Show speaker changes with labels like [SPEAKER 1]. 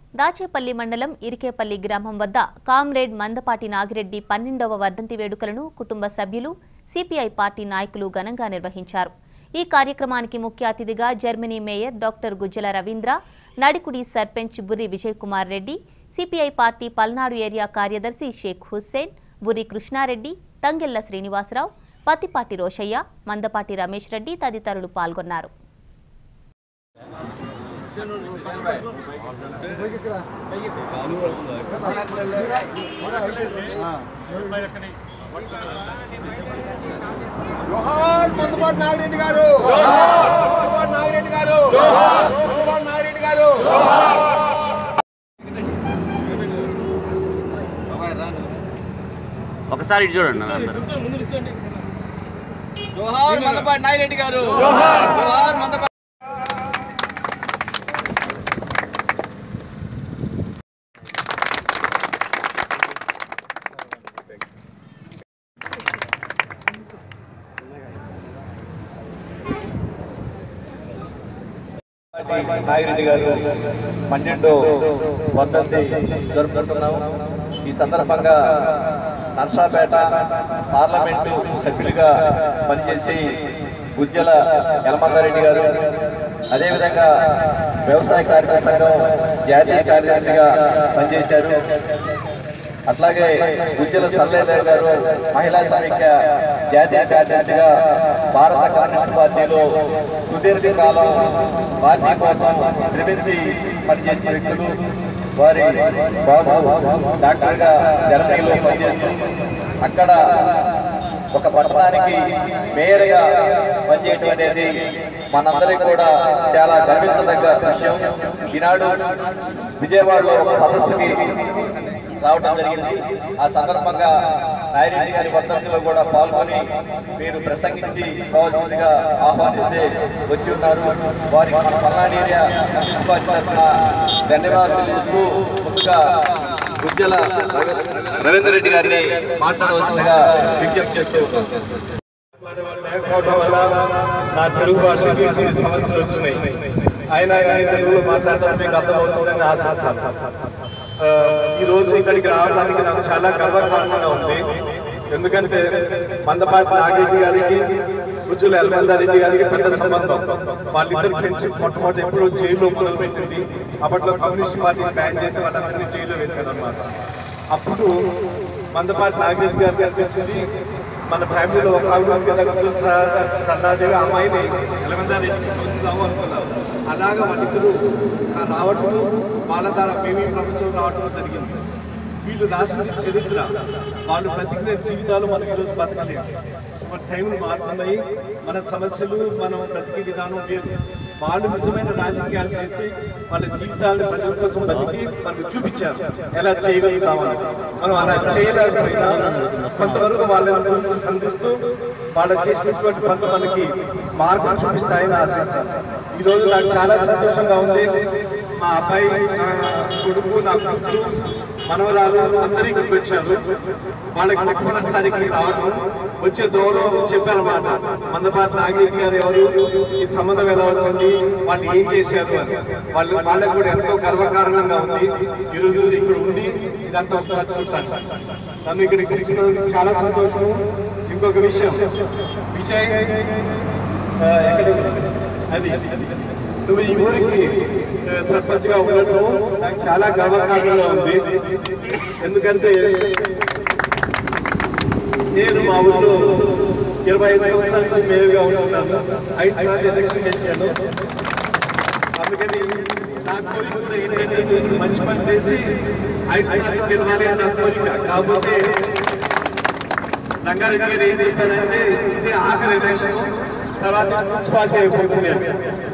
[SPEAKER 1] దాచేపల్లి మండలం ఇరికేపల్లి గ్రామం వద్ద కామ్రేడ్ మందపాటి నాగిరెడ్డి పన్నెండవ వర్ధంతి వేడుకలను కుటుంబ సభ్యులు సిపిఐ పార్టీ నాయకులు ఘనంగా నిర్వహించారు ఈ కార్యక్రమానికి ముఖ్య అతిథిగా Germany mayor doctor Gujjala Ravindra Nadikudi sarpanch Burri Vijay Kumar Reddy CPI party Palnadu area కార్యదర్శి షేక్ హుస్సేన్ బుర్రి కృష్ణారెడ్డి తంగెళ్ల శ్రీనివాసరావు పత్తిపాటి రోషయ్య మందపాటి రమేష్ రెడ్డి తదితరులు పాల్గొన్నారు
[SPEAKER 2] జోహార్ మందుబాటు నాగిరెడ్డి గారు మందుబాటు నాగిరెడ్డి గారు మందుబాటు నాగిరెడ్డి గారు
[SPEAKER 3] ఒకసారి ఇటు చూడండి అందరూ
[SPEAKER 2] జోహార్ మందపాటి నాగిరెడ్డి గారు జోహార్ మందపాటి
[SPEAKER 4] నాగిరెడ్డి గారు పన్నెండు వర్ధంతి జరుపుకుంటున్నాము ఈ సందర్భంగా నర్సాపేట పార్లమెంటు సభ్యులుగా పనిచేసి గుజ్జల యలమందారెడ్డి గారు అదేవిధంగా వ్యవసాయ కార్మిక సంఘం జాతీయ కార్యదర్శిగా పనిచేశారు అట్లాగే గుజ్జల సల్లేదేవ్ గారు మహిళా సమైక్య జాతీయ కార్యదర్శిగా భారత కమ్యూనిస్ట్ పార్టీలో సుదీర్ఘ కాలం పార్టీ కోసం శ్రమించి పనిచేసిన వ్యక్తులు వారి బాబు డాక్టర్గా జర్మనీలో పనిచేస్తూ అక్కడ ఒక పట్టణానికి మేయర్గా పనిచేయడం అనేది మనందరికీ కూడా చాలా గర్వించదగ్గ విషయం ఈనాడు విజయవాడలో ఒక సదస్సుకి రావడం జరిగింది ఆ సందర్భంగా నాయరెడ్డి గారి వర్ధంతిలో కూడా పాల్గొని మీరు ప్రసంగించి కావాల్సిందిగా ఆహ్వానిస్తే వచ్చి ఉన్నారు వారికి మన పల్నాడు ఏరియా కమ్యూనిస్ట్ పార్టీ తరఫున ధన్యవాదాలు తెలుస్తూ ముందుగా గుజ్జల రవీంద్ర రెడ్డి గారిని మాట్లాడవలసిందిగా విజ్ఞప్తి చేస్తూ
[SPEAKER 5] లేకపోవడం వల్ల నా తెలుగు భాషకి కొన్ని సమస్యలు వచ్చినాయి అయినా కానీ తెలుగులో మాట్లాడటం మీకు అర్థమవుతుందని ఆశిస్తాను ఆ, ఈ రోజు ఇక్కడికి రావడానికి నాకు చాలా గర్వకారణంగా ఉంది ఎందుకంటే మందపాటి నాగరెడ్డి గారికి రుజుల ఎల్మందారెడ్డి గారికి పెద్ద సంబంధం వాళ్ళిద్దరు ఫ్రెండ్షిప్ మొట్టమొదటి ఎప్పుడో జైల్లో మొదలుపెట్టింది అప్పట్లో కమ్యూనిస్ట్ పార్టీ బ్యాన్ చేసి వాళ్ళందరినీ జైల్లో వేశారు అనమాట అప్పుడు మందపాటి నాగరెడ్డి గారికి అనిపించింది మన ఫ్యామిలీలో ఒక ఆవిడ ఉంది కదా కొంచెం స- సన్నాదేవి ఆ అమ్మాయిని ఎలమందారెడ్డికి పొందుదాము అనుకున్నాం అలాగా వాళ్ళిద్దరూ ఆ రావటం వాళ్ళ ద్వారా మేమే ప్రపంచం రావటం జరిగింది వీళ్ళు రాసిన చరిత్ర వాళ్ళు బ్రతికిన జీవితాలు మనం ఈరోజు బతకలేము మన టైంలు మారుతున్నాయి మన సమస్యలు మనం బ్రతికే విధానం వేరు వాళ్ళు నిజమైన రాజకీయాలు చేసి వాళ్ళ జీవితాలను ప్రజల కోసం బతికి మనకు చూపించారు ఎలా చేయగలుగుతామని మనం అలా చేయలేకపోయినా కొంతవరకు వాళ్ళని గురించి సంధిస్తూ వాళ్ళు చేసినటువంటి పనులు మనకి మార్గం చూపిస్తాయని ఆశిస్తాను ఈ రోజు నాకు చాలా సంతోషంగా ఉంది మా అబ్బాయి నా కొడుకు నా కూతురు మనవరాలు అందరూ ఇక్కడికి వచ్చారు వాళ్ళకి మొట్టమొదటిసారి ఇక్కడికి రావడం వచ్చే దూరం చెప్పారన్నమాట మందపాటి నాగేష్ గారు ఎవరు ఈ సంబంధం ఎలా వచ్చింది వాళ్ళు ఏం చేశారు అని వాళ్ళు వాళ్ళకి కూడా ఎంతో గర్వకారణంగా ఉంది ఈ రోజు ఇక్కడ ఉండి ఇదంతా ఒకసారి చూస్తాను నన్ను ఇక్కడికి పిలిచినందుకు చాలా సంతోషం ఇంకొక విషయం విజయ్ ఆ, ఎక్కడ అది నువ్వు ఈ ఊరికి ఆ, సర్పంచ్గా ఉండటం నాకు చాలా గర్వకారణంగా ఉంది ఎందుకంటే నేను మా ఊళ్ళో ఇరవై ఐదు సంవత్సరాల నుంచి మేయర్గా ఉంటున్నాను ఐదు సార్లు ఎలక్షన్ గెలిచాను అందుకని నా కోరిక కూడా ఏంటంటే నేను మంచి పని చేసి ఐదు సార్లు గెలవాలి అని నా కోరిక కాకపోతే రంగారెడ్డి గారు ఏం చెప్పారంటే ఇది ఆఖరి ఎలక్షన్ తర్వాత మున్సిపాలిటీ అయిపోతుంది అని